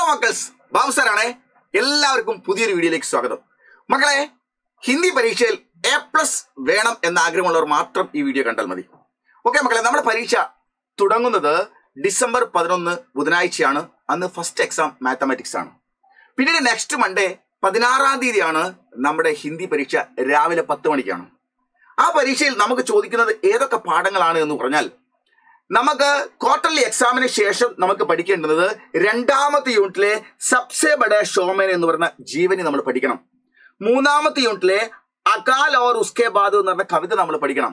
മക്കൾസ് ബാബു സാറാണേ എല്ലാവർക്കും പുതിയൊരു വീഡിയോയിലേക്ക് സ്വാഗതം മക്കളെ ഹിന്ദി പരീക്ഷയിൽ എ പ്ലസ് വേണം എന്ന ആഗ്രഹമുള്ളവർ മാത്രം ഈ വീഡിയോ കണ്ടാൽ മതി ഓക്കെ മക്കളെ നമ്മുടെ പരീക്ഷ തുടങ്ങുന്നത് ഡിസംബർ പതിനൊന്ന് ബുധനാഴ്ചയാണ് അന്ന് ഫസ്റ്റ് എക്സാം മാത്തമാറ്റിക്സ് ആണ് പിന്നീട് നെക്സ്റ്റ് മൺഡേ പതിനാറാം തീയതിയാണ് നമ്മുടെ ഹിന്ദി പരീക്ഷ രാവിലെ പത്ത് മണിക്കാണ് ആ പരീക്ഷയിൽ നമുക്ക് ചോദിക്കുന്നത് ഏതൊക്കെ പാഠങ്ങളാണ് എന്ന് പറഞ്ഞാൽ നമുക്ക് ക്വാർട്ടർലി എക്സാമിന് ശേഷം നമുക്ക് പഠിക്കേണ്ടത് രണ്ടാമത്തെ യൂണിറ്റിലെ സബ്സെ ബഡ ഷോമൻ എന്ന് പറയുന്ന ജീവനി നമ്മൾ പഠിക്കണം മൂന്നാമത്തെ യൂണിറ്റിലെ അകാൽ ഓർ ഉസ്കെ ബാദ് എന്ന് പറഞ്ഞ കവിത നമ്മൾ പഠിക്കണം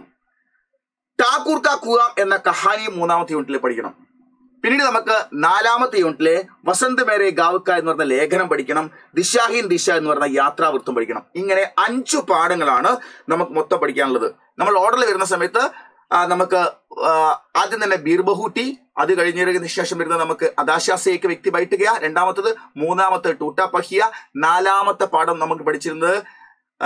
ടാക്കൂർ കാ കുവാം എന്ന കഹാനി മൂന്നാമത്തെ യൂണിറ്റിൽ പഠിക്കണം പിന്നീട് നമുക്ക് നാലാമത്തെ യൂണിറ്റിലെ വസന്ത് മേരെ ഗാവുക്ക എന്ന് പറഞ്ഞ ലേഖനം പഠിക്കണം ദിശാഹീൻ ദിശ എന്ന് പറഞ്ഞ യാത്രാവൃത്തം പഠിക്കണം ഇങ്ങനെ അഞ്ചു പാഠങ്ങളാണ് നമുക്ക് മൊത്തം പഠിക്കാനുള്ളത് നമ്മൾ ഓർഡറിൽ വരുന്ന സമയത്ത് ആ, നമുക്ക് ആ, ആദ്യം തന്നെ ബീർബഹൂട്ടി അത് കഴിഞ്ഞതിന് ശേഷം വരുന്ന നമുക്ക് അദാശാസേക്ക് വ്യക്തി ബൈറ്റുക രണ്ടാമത്തത് മൂന്നാമത്തെ ടൂട്ട പഹിയ നാലാമത്തെ പാഠം നമുക്ക് പഠിച്ചിരുന്നത് ആ,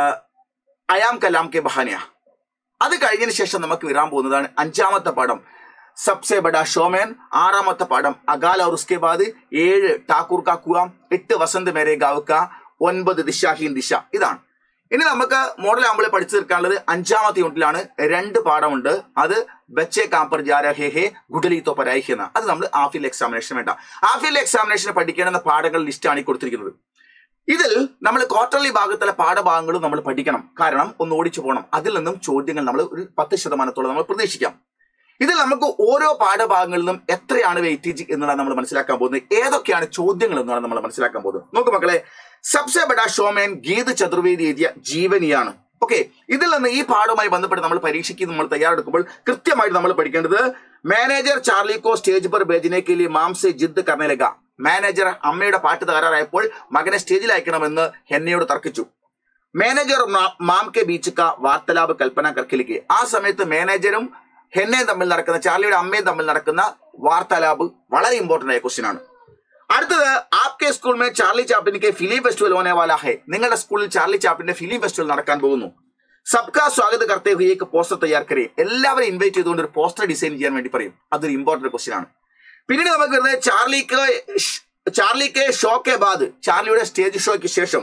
അയാം കലാം കെ ബഹാനിയ അത് കഴിഞ്ഞതിന് ശേഷം നമുക്ക് വരാൻ പോകുന്നതാണ് അഞ്ചാമത്തെ പാഠം സബ്സെ ബഡ ഷോമേൻ ആറാമത്തെ പാഠം അകാൽ और उसके बाद ഏഴ് ടാക്കൂർ കാ കുവാം എട്ട് വസന്ത് മേരെ ഗാവുക്ക ഒൻപത് ദിശാഹീൻ ദിശ ഇതാണ് ഇനി നമുക്ക് മോഡൽ ആമ്പിളെ പഠിച്ചു തീർക്കാനുള്ളത് അഞ്ചാമത്തെ യൂണിറ്റിലാണ് രണ്ട് പാഠമുണ്ട് അത് ബച്ചെ കാമ്പർ ജാര ഹേ ഹേ ഗുഡലീത്തോ പരായിഹ് എന്ന അത് നമ്മൾ ആഫിൽ എക്സാമിനേഷൻ വേണ്ട ആഫിൽ എക്സാമിനേഷന് പഠിക്കേണ്ടുന്ന പാഠങ്ങൾ ലിസ്റ്റാണ് ഈ കൊടുത്തിരിക്കുന്നത് ഇതിൽ നമ്മൾ ക്വാർട്ടർലി ഭാഗത്തിലെ പാഠഭാഗങ്ങളും നമ്മൾ പഠിക്കണം കാരണം ഒന്ന് ഓടിച്ചു പോകണം അതിൽ നിന്നും ചോദ്യങ്ങൾ നമ്മൾ ഒരു പത്ത് ശതമാനത്തോളം നമ്മൾ പ്രതീക്ഷിക്കാം ഇതിൽ നമുക്ക് ഓരോ പാഠഭാഗങ്ങളിൽ നിന്നും എത്രയാണ് വെയിറ്റേജ് എന്നുള്ളത് നമ്മൾ മനസ്സിലാക്കാൻ പോകുന്നത് ഏതൊക്കെയാണ് ചോദ്യങ്ങൾ എന്നാണ് നമ്മൾ മനസ്സിലാക്കാൻ പോകുന്നത് നോക്കൂ മക്കളെ സബ്സെ ബഡ ഷോമേൻ ഗീത് ചതുർവേദി എഴുതിയ ജീവനിയാണ് ഓക്കെ ഇതിൽ നിന്ന് ഈ പാഠവുമായി ബന്ധപ്പെട്ട് നമ്മൾ പരീക്ഷയ്ക്ക് നമ്മൾ തയ്യാറെടുക്കുമ്പോൾ കൃത്യമായിട്ട് നമ്മൾ പഠിക്കേണ്ടത് മാനേജർ ചാർലിക്കോ സ്റ്റേജ് पर भेजने के लिए മാം से ജിദ്ദ് करने लगा മാനേജർ അമ്മയുടെ പാട്ട് തകരാറായപ്പോൾ മകനെ സ്റ്റേജിൽ അയക്കണമെന്ന് ഹെന്നയോട് തർക്കിച്ചു മാനേജർ और മാ- മാം കെ ബീച്ച് കാ വാർത്തലാപ് കൽപ്പന കർക്കിലേക്ക് ആ സമയത്ത് മാനേജരും ഹെന്നയും തമ്മിൽ നടക്കുന്ന ചാർലിയുടെ അമ്മയും തമ്മിൽ നടക്കുന്ന വാർത്താലാപ് വളരെ ഇമ്പോർട്ടന്റ് ആയ ക്വസ്റ്റ്യൻ ആണ് അടുത്തത് ആപ്കെ സ്കൂൾ മേ ചാർലി ചാപ്ലിൻ ഫിലിം ഫെസ്റ്റിവൽ ഹോനെ വാല ഹെ നിങ്ങളുടെ സ്കൂളിൽ ചാർലി ചാപ്ലിന്റെ ഫിലിം ഫെസ്റ്റിവൽ നടക്കാൻ പോകുന്നു സബ്കാ സ്വാഗത് കർത്തേ ഹുയെ एक പോസ്റ്റർ തയ്യാർ കരേ എല്ലാവരും ഇൻവൈറ്റ് ചെയ്തുകൊണ്ട് ഒരു പോസ്റ്റർ ഡിസൈൻ ചെയ്യാൻ വേണ്ടി പറയും അതൊരു ഇമ്പോർട്ടന്റ് ക്വസ്റ്റ്യൻ ആണ് പിന്നീട് നമുക്ക് വരുന്നത് ചാർലിക്ക് ഷ്- ചാർലിക്ക് ഷോ കെ ബാദ് ചാർലിയുടെ സ്റ്റേജ് ഷോയ്ക്ക് ശേഷം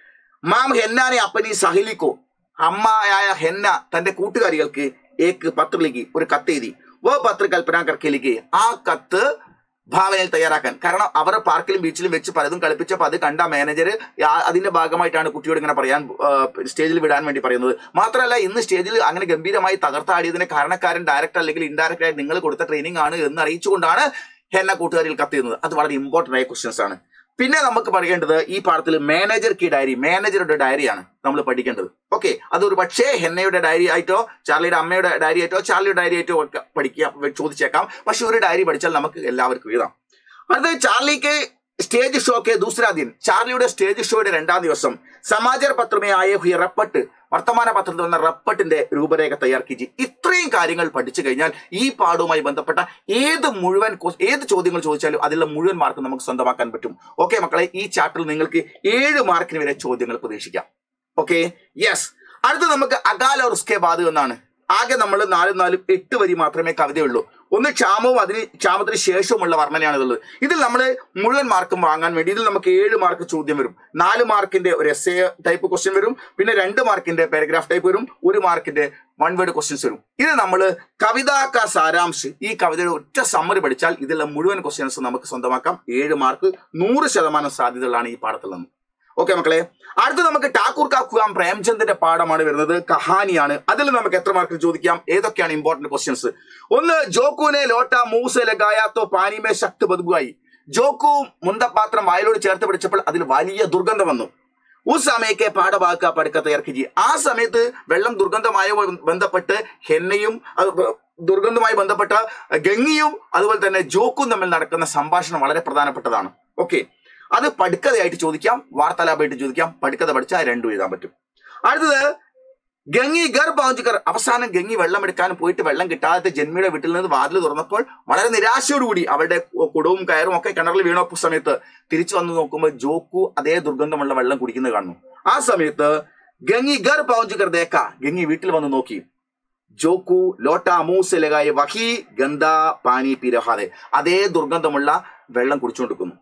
മാം ഹെന്നാനെ അപ്പനി സഹലിക്കോ അമ്മയായ ഹെന്ന തന്റെ കൂട്ടുകാരികൾക്ക് ഏക്ക് പത്രത്തിലേക്ക് ഒരു കത്ത് എഴുതി വോ പത്ര കൽപ്പന കർക്കയിലേക്ക് ആ കത്ത് ഭാവനയിൽ തയ്യാറാക്കാൻ കാരണം അവർ പാർക്കിലും ബീച്ചിലും വെച്ച് പലതും കളിപ്പിച്ചപ്പോൾ അത് കണ്ട മാനേജർ അതിന്റെ ഭാഗമായിട്ടാണ് കുട്ടിയോട് ഇങ്ങനെ പറയാൻ ആ, സ്റ്റേജിൽ വിടാൻ വേണ്ടി പറയുന്നത് മാത്രമല്ല ഇന്ന് സ്റ്റേജിൽ അങ്ങനെ ഗംഭീരമായി തകർത്താടിയതിന് കാരണക്കാരൻ ഡയറക്റ്റ് അല്ലെങ്കിൽ ഇൻഡയറക്റ്റ് ആയി നിങ്ങൾ കൊടുത്ത ട്രെയിനിങ് ആണ് എന്ന് അറിയിച്ചുകൊണ്ടാണ് ഹെന്ന കൂട്ടുകാരിൽ കത്ത് ചെയ്യുന്നത് അത് വളരെ ഇമ്പോർട്ടന്റ് ആയ ക്വസ്റ്റ്യൻസ് ആണ് പിന്നെ നമുക്ക് പഠിക്കേണ്ടത് ഈ പാഠത്തിൽ മാനേജർ കി ഡയറി മാനേജറുടെ ഡയറിയാണ് നമ്മൾ പഠിക്കേണ്ടത് ഓക്കെ അതൊരു പക്ഷേ ഹെന്നയുടെ ഡയറി ആയിട്ടോ ചാർലിയുടെ അമ്മയുടെ ഡയറി ആയിട്ടോ ചാർലിയുടെ ഡയറി ആയിട്ടോ ഒക്കെ പഠിക്കുക ചോദിച്ചേക്കാം പക്ഷെ ഒരു ഡയറി പഠിച്ചാൽ നമുക്ക് എല്ലാവർക്കും എഴുതാം അടുത്തത് ചാർലിക്ക് സ്റ്റേജ് ഷോക്ക് ദൂസരാ ദിൻ ചാർലിയുടെ സ്റ്റേജ് ഷോയുടെ രണ്ടാം ദിവസം സമാചാര പത്രമേ ആയ ഹുയ റപ്പട്ട് വർത്തമാന പത്രത്തിൽ വന്ന റപ്പട്ടിന്റെ രൂപരേഖ തയ്യാറാക്കി ഇത്രയും കാര്യങ്ങൾ പഠിച്ചു കഴിഞ്ഞാൽ ഈ പാഠവുമായി ബന്ധപ്പെട്ട ഏത് മുഴുവൻ ക്വ- ഏത് ചോദ്യങ്ങൾ ചോദിച്ചാലും അതിലുള്ള മുഴുവൻ മാർക്ക് നമുക്ക് സ്വന്തമാക്കാൻ പറ്റും ഓക്കെ മക്കളെ ഈ ചാപ്റ്ററിൽ നിങ്ങൾക്ക് ഏഴ് മാർക്കിന് വരെ ചോദ്യങ്ങൾ പ്രതീക്ഷിക്കാം ഓക്കെ യെസ് അടുത്ത് നമുക്ക് അകാൽ और उसके बाद എന്നാണ് ആകെ നമ്മൾ നാലും നാലും എട്ട് വരി മാത്രമേ കവിതയുള്ളൂ ഒന്ന് ക്ഷാമവും അതിന് ക്ഷാമത്തിന് ശേഷവുമുള്ള വർണ്ണനയാണ് ഇതുള്ളത് ഇതിൽ നമ്മൾ മുഴുവൻ മാർക്കും വാങ്ങാൻ വേണ്ടി ഇതിൽ നമുക്ക് ഏഴ് മാർക്ക് ചോദ്യം വരും നാല് മാർക്കിന്റെ ഒരു എസ് എ ടൈപ്പ് ക്വസ്റ്റ്യൻ വരും പിന്നെ രണ്ട് മാർക്കിന്റെ പാരഗ്രാഫ് ടൈപ്പ് വരും ഒരു മാർക്കിന്റെ വൺ വേർഡ് ക്വസ്റ്റ്യൻസ് വരും ഇത് നമ്മൾ കവിതാക്ക സാരാംശ് ഈ കവിതയുടെ ഒറ്റ സമ്മറി പഠിച്ചാൽ ഇതിലുള്ള മുഴുവൻ ക്വസ്റ്റ്യൻസ് നമുക്ക് സ്വന്തമാക്കാം ഏഴ് മാർക്ക് നൂറ് ശതമാനം സാധ്യതകളാണ് ഈ പാഠത്തിൽ നിന്ന് ഓക്കെ മക്കളെ അടുത്ത് നമുക്ക് ടാക്കൂർ കാക്കുവാം പ്രേംചന്ദിന്റെ പാഠമാണ് വരുന്നത് കഹാനിയാണ് അതിൽ നമുക്ക് എത്ര മാർക്ക് ചോദിക്കാം ഏതൊക്കെയാണ് ഇമ്പോർട്ടന്റ് ക്വസ്റ്റ്യൻസ് ഒന്ന് ജോക്കുനെ ലോട്ട മൂസെ ലഗായാത്തോ പാനിമേ ശക്തി ബതുബായി ജോക്കു മുന്തപാത്രം വായിലോട് ചേർത്ത് പിടിച്ചപ്പോൾ അതിൽ വലിയ ദുർഗന്ധം വന്നു ഉസ് സമയക്കെ പാഠഭാഗ പഠിക്ക തയ്യാറാക്കി ആ സമയത്ത് വെള്ളം ദുർഗന്ധമായ ബന്ധപ്പെട്ട് ഹെന്നയും അത് ബ- ദുർഗന്ധവുമായി ബന്ധപ്പെട്ട ഗംഗിയും അതുപോലെ തന്നെ ജോക്കും തമ്മിൽ നടക്കുന്ന സംഭാഷണം വളരെ പ്രധാനപ്പെട്ടതാണ് ഓക്കെ അത് പടുക്കതയായിട്ട് ചോദിക്കാം വാർത്താലാപമായിട്ട് ചോദിക്കാം പടുക്കത പഠിച്ചാൽ രണ്ടും എഴുതാൻ പറ്റും അടുത്തത് ഗംഗി ഗർ പൗഞ്ചിക്കർ അവസാനം ഗംഗി വെള്ളം എടുക്കാൻ പോയിട്ട് വെള്ളം കിട്ടാതെ ജന്മിയുടെ വീട്ടിൽ നിന്ന് വാതിൽ തുറന്നപ്പോൾ വളരെ നിരാശയോടുകൂടി അവളുടെ കുടവും കയറും ഒക്കെ കിണറിൽ വീണ സമയത്ത് തിരിച്ചു വന്ന് നോക്കുമ്പോൾ ജോക്കു അതേ ദുർഗന്ധമുള്ള വെള്ളം കുടിക്കുന്നത് കാണുന്നു ആ സമയത്ത് ഗംഗി ഗർ പൗഞ്ചിക്കർ ദേക്ക ഗംഗി വീട്ടിൽ വന്ന് നോക്കി ജോക്കു ലോട്ട മൂസ് ലഗായ വഹി ഗന്ധ പാനി പിരഹാതെ അതേ ദുർഗന്ധമുള്ള വെള്ളം കുടിച്ചുകൊണ്ടിരിക്കുന്നു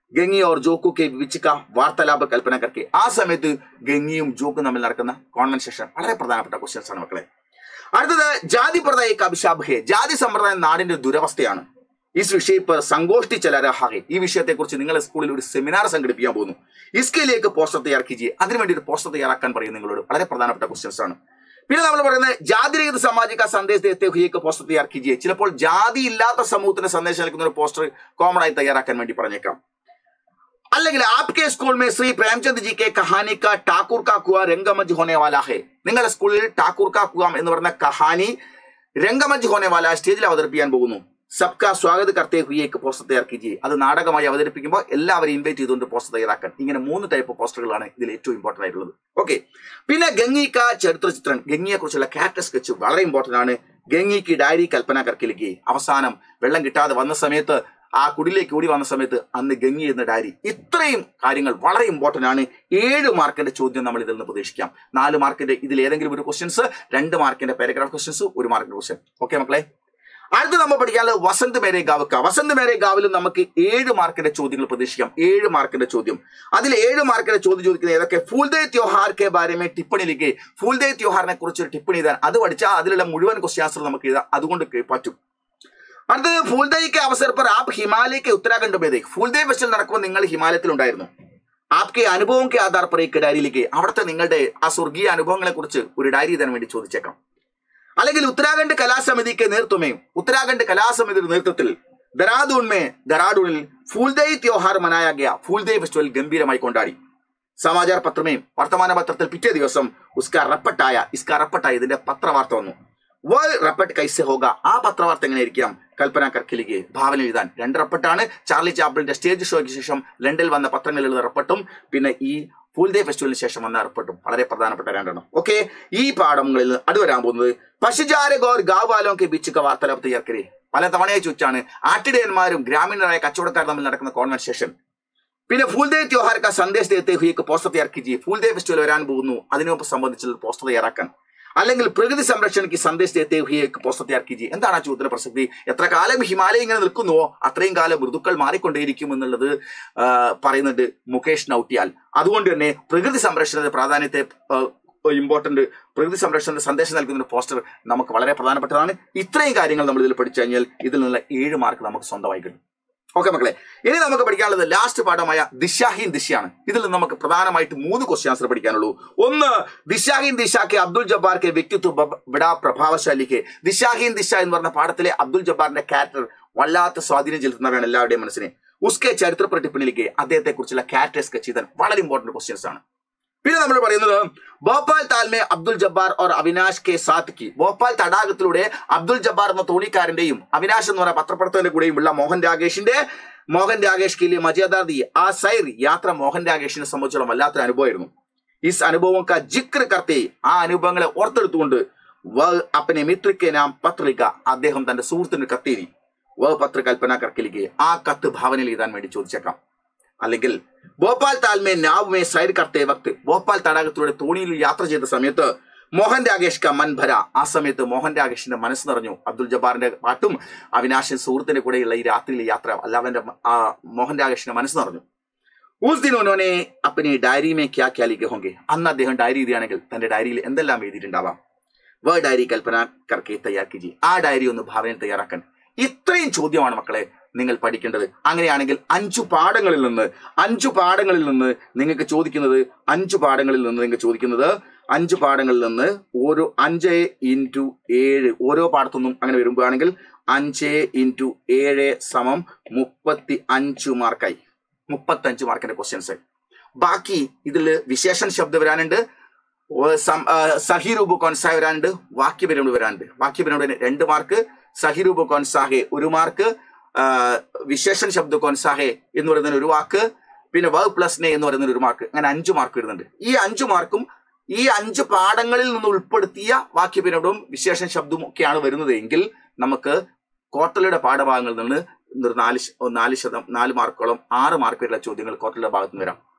ഗംഗി ഓർ ജോക്കു കെ ബീച്ച് കാ വാർത്താലാപ കൽപ്പന കർക്കെ ആ സമയത്ത് ഗംഗിയും ജോക്കും തമ്മിൽ നടക്കുന്ന കോൺവെൻസേഷൻ വളരെ പ്രധാനപ്പെട്ട ക്വസ്റ്റ്യൻസ് ആണ് മക്കളെ അടുത്തത് ജാതി പ്രദായ അഭിഷാബ് ഹെ ജാതി സമ്പ്രദായം നാടിന്റെ ദുരവസ്ഥയാണ് ഈ വിഷയം ഇപ്പൊ സങ്കോഷ്ടി ചലരഹാകെ ഈ വിഷയത്തെ കുറിച്ച് നിങ്ങളെ സ്കൂളിൽ ഒരു സെമിനാർ സംഘടിപ്പിക്കാൻ പോകുന്നു ഇസ്കയിലേക്ക് പോസ്റ്റർ തയ്യാറാക്കി ചെയ്യേ അതിനുവേണ്ടി ഒരു പോസ്റ്റർ തയ്യാറാക്കാൻ പറയും നിങ്ങളോട് വളരെ പ്രധാനപ്പെട്ട ക്വസ്റ്റ്യൻസ് ആണ് പിന്നെ നമ്മൾ പറയുന്നത് ജാതിരഹിത സാമാജിക സന്ദേശത്തെ ഹുയേക്ക് പോസ്റ്റർ തയ്യാറാക്കി ചെയ്യേ ചിലപ്പോൾ ജാതി ഇല്ലാത്ത സമൂഹത്തിന് സന്ദേശം നൽകുന്ന ഒരു പോസ്റ്റർ കോമൺ ആയി തയ്യാറാക്കാൻ വേണ്ടി പറഞ്ഞേക്കാം അല്ലെങ്കിൽ ആപ്കെ സ്കൂൾ മേ ശ്രീ പ്രേംചന്ദ് ജി കെ കഹാനി കാ ടാക്കൂർ കാ കുവ രംഗമഞ്ച് ഹോനെ വാലാ ഹെ നിങ്ങളുടെ സ്കൂളിൽ ടാക്കൂർ കാ കുവാം എന്ന് പറയുന്ന കഹാനി രംഗമഞ്ച് ഹോനെ വാല സ്റ്റേജിൽ അവതരിപ്പിക്കാൻ പോകുന്നു സബ്കാ സ്വാഗത് കർത്തേ ഹുയേക്ക് പോസ്റ്റർ തയ്യാറാക്കി ചെയ്യേ അത് നാടകമായി അവതരിപ്പിക്കുമ്പോൾ എല്ലാവരും ഇൻവൈറ്റ് ചെയ്തുകൊണ്ട് പോസ്റ്റർ തയ്യാറാക്കാൻ ഇങ്ങനെ മൂന്ന് ടൈപ്പ് പോസ്റ്ററുകളാണ് ഇതിൽ ഏറ്റവും ഇമ്പോർട്ടന്റ് ആയിട്ടുള്ളത് ഓക്കെ പിന്നെ ഗംഗിക്ക ചരിത്ര ചിത്രം ഗംഗിയെ കുറിച്ചുള്ള ക്യാരക്ടർ സ്കെച്ച് വളരെ ഇമ്പോർട്ടന്റ് ആണ് ഗംഗിക്ക് ഡയറി കൽപ്പന കർക്കിലേക്ക് അവസാനം വെള്ളം കിട്ടാതെ വന്ന സമയത്ത് ആ കുടിലേക്ക് ഓടി വന്ന സമയത്ത് അന്ന് ഗംഗി എന്ന ഡയറി ഇത്രയും കാര്യങ്ങൾ വളരെ ഇമ്പോർട്ടന്റ് ആണ് ഏഴ് മാർക്കിന്റെ ചോദ്യം നമ്മൾ ഇതിൽ നിന്ന് പ്രതീക്ഷിക്കാം നാല് മാർക്കിന്റെ ഇതിൽ ഏതെങ്കിലും ഒരു ക്വസ്റ്റ്യൻസ് രണ്ട് മാർക്കിന്റെ പാരഗ്രാഫ് ക്വസ്റ്റ്യൻസ് ഒരു മാർക്കിന്റെ ക്വസ്റ്റ്യൻ ഓക്കെ മക്കളെ അടുത്ത് നമ്മൾ പഠിക്കാനുള്ളത് വസന്ത് മേരെ ഗാവക്ക വസന്ത് മേരെ ഗാവിലും നമുക്ക് ഏഴ് മാർക്കിന്റെ ചോദ്യങ്ങൾ പ്രതീക്ഷിക്കാം ഏഴ് മാർക്കിന്റെ ചോദ്യം അതിൽ ഏഴ് മാർക്കിന്റെ ചോദ്യം ചോദിക്കുന്നത് ഏതൊക്കെ ഫൂൽദേ ത്യോഹാർ കെ ബാരമേ ടിപ്പണിലേക്ക് ഫൂൽദേ ത്യോഹാറിനെ കുറിച്ച് ഒരു ടിപ്പണി എഴുതാൻ അത് പഠിച്ചാൽ അതിലുള്ള മുഴുവൻ ക്വസ്റ്റ്യൻ ആൻസർ നമുക്ക് എഴുതാം അതുകൊണ്ട് ക- പറ്റും അടുത്തത് ഫൂൽദേയ്ക്ക് അവസർ पर आप ഹിമാലയക്ക് ഉത്തരാഖണ്ഡ് में देख ഫൂൽദേ ഫെസ്റ്റിവൽ നടക്കുമ്പോൾ നിങ്ങൾ ഹിമാലയത്തിൽ ഉണ്ടായിരുന്നു ആപ്കെ അനുഭവം കെ ആധാർ पर एक ഡയറിയിലേക്ക് അവിടുത്തെ നിങ്ങളുടെ ആ സ്വർഗീയ അനുഭവങ്ങളെ കുറിച്ച് ഒരു ഡയറി എഴുതാൻ വേണ്ടി ചോദിച്ചേക്കാം അല്ലെങ്കിൽ ഉത്തരാഖണ്ഡ് കലാസമിതിക്ക് നേതൃത്വമേ ഉത്തരാഖണ്ഡ് കലാസമിതിയുടെ നേതൃത്വത്തിൽ ദറാദൂൺ മേ ദറാഡൂണിൽ ഫൂൽദേയ് ത്യോഹാർ മനായ ഗയ ഫൂൽദേയ് ഫെസ്റ്റിവൽ ഗംഭീരമായി കൊണ്ടാടി സമാചാർ പത്രമേ വർത്തമാന പത്രത്തിൽ പിറ്റേ ദിവസം ഉസ്കാ റപ്പട്ടായ ഇസ്കാ റപ്പട്ടായ ഇതിന്റെ പത്രവാർത്ത വന്നു വേൾ റപ്പട്ട് കൈസെ ഹോക ആ പത്രവാർത്ത എങ്ങനെയായിരിക്കാം കൽപ്പന കർക്കിലിക്ക് ഭാവന എഴുതാൻ രണ്ട് റപ്പട്ടാണ് ചാർലി ചാപ്പിളിന്റെ സ്റ്റേജ് ഷോയ്ക്ക് ശേഷം ലണ്ടനിൽ വന്ന പത്രങ്ങളിൽ എഴുതുന്ന റപ്പട്ടും പിന്നെ ഈ ഫുൾ ഡേ ഫെസ്റ്റിവലിന് ശേഷം വന്ന റിപ്പോർട്ടും വളരെ പ്രധാനപ്പെട്ട രണ്ടെണ്ണം ഓക്കെ ഈ പാഠങ്ങളിൽ നിന്ന് അടുത്ത് വരാൻ പോകുന്നത് പശുചാര ഗോർ ഗാവാലോ കെ ബീച്ച് വാർത്താലാപ് തയ്യാറക്കരെ പല തവണയായി ചോദിച്ചാണ് ആട്ടിടയന്മാരും ഗ്രാമീണരായ കച്ചവടക്കാർ തമ്മിൽ നടക്കുന്ന കോൺവെർസേഷൻ പിന്നെ ഫൂൽദേ ത്യോഹാർ കാ സന്ദേശ ദേത്തെ ഹുയെ പോസ്റ്റർ തയ്യാറാക്കി ചെയ്യും ഫൂൽദേ ഫെസ്റ്റിവൽ വരാൻ പോകുന്നു അതിനൊപ്പം സംബന്ധിച്ചുള്ള പോസ്റ്റർ തയ്യാറാക്കാൻ അല്ലെങ്കിൽ പ്രകൃതി സംരക്ഷണയ്ക്ക് സന്ദേശ ദേത്തെ ഹുയെ പോസ്റ്റർ തയ്യാറാക്കി ചെയ്യും എന്താണ് ആ ചോദ്യത്തിന്റെ പ്രസക്തി എത്ര കാലം ഹിമാലയം ഇങ്ങനെ നിൽക്കുന്നുവോ അത്രയും കാലം ഋതുക്കൾ മാറിക്കൊണ്ടേയിരിക്കും എന്നുള്ളത് ആ, പറയുന്നുണ്ട് മുകേഷ് നൌട്ടിയാൽ അതുകൊണ്ട് തന്നെ പ്രകൃതി സംരക്ഷണത്തിന്റെ പ്രാധാന്യത്തെ ഇമ്പോർട്ടന്റ് പ്രകൃതി സംരക്ഷണത്തിന്റെ സന്ദേശം നൽകുന്ന ഒരു പോസ്റ്റർ നമുക്ക് വളരെ പ്രധാനപ്പെട്ടതാണ് ഇത്രയും കാര്യങ്ങൾ നമ്മൾ ഇതിൽ പഠിച്ചു കഴിഞ്ഞാൽ ഇതിൽ നിന്നുള്ള ഏഴ് മാർക്ക് നമുക്ക് സ്വന്തമായി കിട്ടും ഓക്കെ മക്കളെ ഇനി നമുക്ക് പഠിക്കാനുള്ളത് ലാസ്റ്റ് പാഠമായ ദിശാഹീൻ ദിശയാണ് ഇതിൽ നിന്ന് നമുക്ക് പ്രധാനമായിട്ട് മൂന്ന് ക്വസ്റ്റ്യൻ ആൻസർ പഠിക്കാനുള്ളൂ ഒന്ന് ദിശാഹീൻ ദിശ കെ അബ്ദുൽ ജബ്ബാർ കെ വ്യക്തിത്വ ബ- ബഡാ പ്രഭാവശാലി കെ ദിശാഹീൻ ദിശ എന്ന് പറഞ്ഞ പാഠത്തിലെ അബ്ദുൽ ജബ്ബാറിന്റെ ക്യാരക്ടർ വല്ലാത്ത സ്വാധീനം ചെലുത്തുന്നവരാണ് എല്ലാവരുടെയും മനസ്സിനെ ഉസ്കെ ചരിത്ര പ്രതിപ്പിനിലേക്ക് അദ്ദേഹത്തെ കുറിച്ചുള്ള ക്യാരക്ടർ സ്കെച്ച് ചെയ്താൽ വളരെ ഇമ്പോർട്ടന്റ് ക്വസ്റ്റ്യൻസ് ആണ് പിന്നെ നമ്മൾ പറയുന്നത് ഭോപ്പാൽ താൽമേ അബ്ദുൽ ജബ്ബാർ ഓർ അവിനാഷ് കെ സാത്ത് കി ഭോപ്പാൽ തടാകത്തിലൂടെ അബ്ദുൽ ജബ്ബാർ എന്ന തോണിക്കാരന്റെയും അവിനാഷ് എന്ന് പറയുന്ന പത്രപ്രവർത്തകന്റെ കൂടെയുമുള്ള മോഹൻ രാകേഷിന്റെ മോഹൻ രാകേഷ് കെ ലിയെ മജാദാർ ദി ആ സൈർ യാത്ര മോഹൻ രാകേഷിനെ സംബന്ധിച്ചുള്ള വല്ലാത്തൊരു അനുഭവമായിരുന്നു ഇസ് അനുഭവം കാ ജിക്ർ കർത്തെ ആ അനുഭവങ്ങളെ ഓർത്തെടുത്തുകൊണ്ട് വ അപ്പനെ മിത്രയ്ക്ക് നാം പത്രിക അദ്ദേഹം തന്റെ സുഹൃത്തിന് കത്തേരി വ പത്ര കൽപ്പന കർക്കലിക്ക് ആ കത്ത് ഭാവനയിൽ എഴുതാൻ വേണ്ടി ചോദിച്ചേക്കാം അല്ലെങ്കിൽ ഭോപ്പാൽ താൽമേ നാവുമേ സൈഡ് കർത്തേ വക്ത് ഭോപ്പാൽ തടാകത്തിലൂടെ തോണിയിൽ യാത്ര ചെയ്ത സമയത്ത് മോഹൻ രാകേഷ് ക മൻഭര ആ സമയത്ത് മോഹൻ രാകേഷിന്റെ മനസ്സ് നിറഞ്ഞു അബ്ദുൽ ജബ്ബാറിന്റെ പാട്ടും അവിനാശൻ സുഹൃത്തിന്റെ കൂടെയുള്ള ഈ രാത്രിയിലെ യാത്ര അല്ലാവന്റെ ആ മോഹൻ രാകേഷിന്റെ മനസ്സ് നിറഞ്ഞു ഊസ് ദിൻ ഉന്നോനെ അപ്പനെ ഡയറി മേ ക്യാ ക്യാ ലിഖെ ഹോങ്കെ അന്ന് അദ്ദേഹം ഡയറി എഴുതിയാണെങ്കിൽ തന്റെ ഡയറിയിൽ എന്തെല്ലാം എഴുതിയിട്ടുണ്ടാവാം വ ഡയറി കൽപ്പന കർക്കെ തയ്യാറാക്കി ജി ആ ഡയറി ഒന്ന് ഭാവനയിൽ തയ്യാറാക്കാൻ ഇത്രയും ചോദ്യമാണ് മക്കളെ നിങ്ങൾ പഠിക്കേണ്ടത് അങ്ങനെയാണെങ്കിൽ അഞ്ചു പാഠങ്ങളിൽ നിന്ന് അഞ്ചു പാഠങ്ങളിൽ നിന്ന് നിങ്ങൾക്ക് ചോദിക്കുന്നത് അഞ്ചു പാഠങ്ങളിൽ നിന്ന് നിങ്ങൾക്ക് ചോദിക്കുന്നത് അഞ്ചു പാഠങ്ങളിൽ നിന്ന് ഓരോ അഞ്ച് ഇൻറ്റു ഏഴ് ഓരോ പാഠത്തുനിന്നും അങ്ങനെ വരുമ്പോഴാണെങ്കിൽ അഞ്ച് ഇൻറ്റു ഏഴ് സമം മുപ്പത്തി അഞ്ചു മാർക്കായി മുപ്പത്തഞ്ച് മാർക്കിന്റെ ക്വസ്റ്റ്യൻസ് ബാക്കി ഇതിൽ വിശേഷൺ ശബ്ദം വരാനുണ്ട് ഓ, സം- ആ, സഹിരൂപ് കൊൻസാഹ് വരാനുണ്ട് വാക്യപരിമിതി വരാനുണ്ട് വാക്യപരിമിതി രണ്ട് മാർക്ക് സഹിരൂപ് കൊൻസാഹെ ഒരു മാർക്ക് ആ, വിശേഷൺ ശബ്ദ കൊൻസാഹെ എന്ന് പറയുന്ന ഒരു വാക്ക് പിന്നെ വ പ്ലസ് നെ എന്ന് പറയുന്ന ഒരു മാർക്ക് അങ്ങനെ അഞ്ചു മാർക്ക് വരുന്നുണ്ട് ഈ അഞ്ചു മാർക്കും ഈ അഞ്ച് പാഠങ്ങളിൽ നിന്ന് ഉൾപ്പെടുത്തിയ വാക്യപിരമിഡും വിശേഷ ശബ്ദവും ഒക്കെയാണ് വരുന്നത് എങ്കിൽ നമുക്ക് കോട്ടലയുടെ പാഠഭാഗങ്ങളിൽ നിന്ന് ഒരു നാല് ശ- നാല് ശതം നാല് മാർക്കോളം ആറ് മാർക്ക് വരെയുള്ള ചോദ്യങ്ങൾ കോട്ടലയുടെ ഭാഗത്ത് നിന്ന് വരാം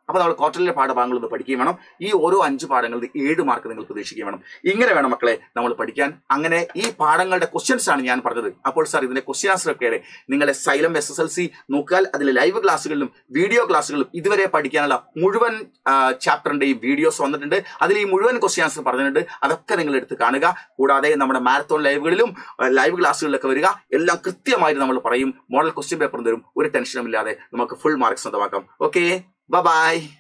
അപ്പൊ നമ്മൾ ക്വാർട്ടറിലെ പാഠഭാഗങ്ങൾ ഒന്ന് പഠിക്കുകയും വേണം ഈ ഓരോ അഞ്ച് പാഠങ്ങളിൽ ഏഴ് മാർക്ക് നിങ്ങൾ പ്രതീക്ഷിക്കുകയും വേണം ഇങ്ങനെ വേണം മക്കളെ നമ്മൾ പഠിക്കാൻ അങ്ങനെ ഈ പാഠങ്ങളുടെ ക്വസ്റ്റ്യൻസ് ആണ് ഞാൻ പറഞ്ഞത് അപ്പോൾ സാർ ഇതിന്റെ ക്വസ്റ്റ്യൻ ആൻസർ ഒക്കെ നിങ്ങളെ Xylem S S L C നോക്കിയാൽ അതിൽ ലൈവ് ക്ലാസ്സുകളിലും വീഡിയോ ക്ലാസ്സുകളിലും ഇതുവരെ പഠിക്കാനുള്ള മുഴുവൻ ചാപ്റ്ററിന്റെയും വീഡിയോസ് വന്നിട്ടുണ്ട് അതിൽ ഈ മുഴുവൻ ക്വസ്റ്റ്യൻ ആൻസർ പറഞ്ഞിട്ടുണ്ട് അതൊക്കെ നിങ്ങൾ എടുത്ത് കാണുക കൂടാതെ നമ്മുടെ മാരത്തോൺ ലൈവുകളിലും ലൈവ് ക്ലാസ്സുകളിലൊക്കെ വരിക എല്ലാം കൃത്യമായിട്ട് നമ്മൾ പറയും മോഡൽ ക്വസ്റ്റ്യൻ പേപ്പർ തരും ഒരു ടെൻഷനും ഇല്ലാതെ നമുക്ക് ഫുൾ മാർക്ക് സ്വന്തമാക്കാം ഓക്കെ ബൈ